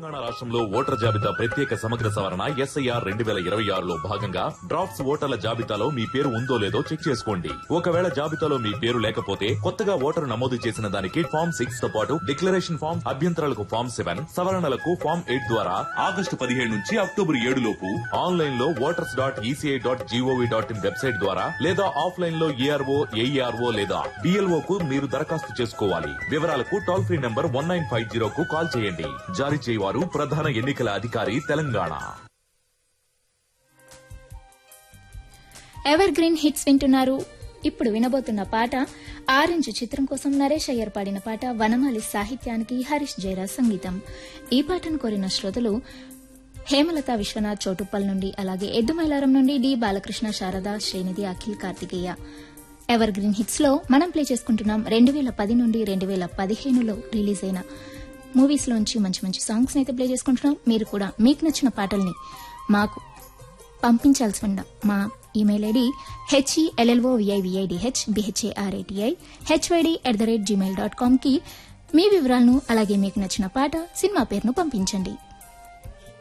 తెలంగాణ రాష్ట్రంలో ఓటర్ జాబితా ప్రత్యేక సమగ్ర సవరణ ఎస్ఐఆర్ రెండు వేల ఇరవై ఆరులో భాగంగా డ్రాఫ్ట్స్ ఓటర్ల జాబితాలో మీ పేరు ఉందో లేదో చెక్ చేసుకోండి ఒకవేళ జాబితాలో మీ పేరు లేకపోతే కొత్తగా ఓటరు నమోదు చేసిన దానికి ఫామ్ సిక్స్ తో పాటు డిక్లరేషన్ ఫామ్ అభ్యంతరాలకు ఫామ్ సెవెన్ సవరణలకు ఫామ్ ఎయిట్ ద్వారా ఆగస్టు పదిహేడు నుంచి అక్టోబర్ ఏడు లోపు ఆన్లైన్ లో voters dot ECI dot GOV dot in website ద్వారా లేదా ఆఫ్లైన్ లో ఏఆర్ఓ ఏఈఆర్ఓ లేదా డిఎల్ఓ కు మీరు దరఖాస్తు చేసుకోవాలి వివరాలకు toll free number one nine five zero కు కాల్ చేయండి జారీ చేయవారు ప్రధాన ఎన్నికల అధికారి తెలంగాణ ఎవర్ గ్రీన్ హిట్స్ వింటున్నారు ఇప్పుడు వినబోతున్న పాట ఆరెంజ్ చిత్రం కోసం నరేష్ అయ్యర్ పాడిన పాట వనమాలి సాహిత్యానికి హరీష్ జయరాజ్ సంగీతం ఈ పాటను కోరిన శ్రోతలు హేమలత విశ్వనాథ్ చోటుప్పల్ నుండి అలాగే ఎద్దుమైలారం నుండి D Balakrishna Sharada Srinidhi Akhil Karthikeya evergreen hits లో మనం ప్లే చేసుకుంటున్నాం రెండు వేల పది నుండి రెండు వేల పదిహేనులో రిలీజ్ అయిన మూవీస్ లోంచి మంచి మంచి సాంగ్స్ అయితే ప్లే చేసుకుంటున్నాం మీరు కూడా మీకు నచ్చిన పాటల్ని మాకు పంపించాల్సి ఉండ మా email ID HELLO VIVIDH BHARATI HYD at the rate Gmail dot com కి మీ వివరాలను అలాగే మీకు నచ్చిన పాట సినిమా పేరును పంపించండి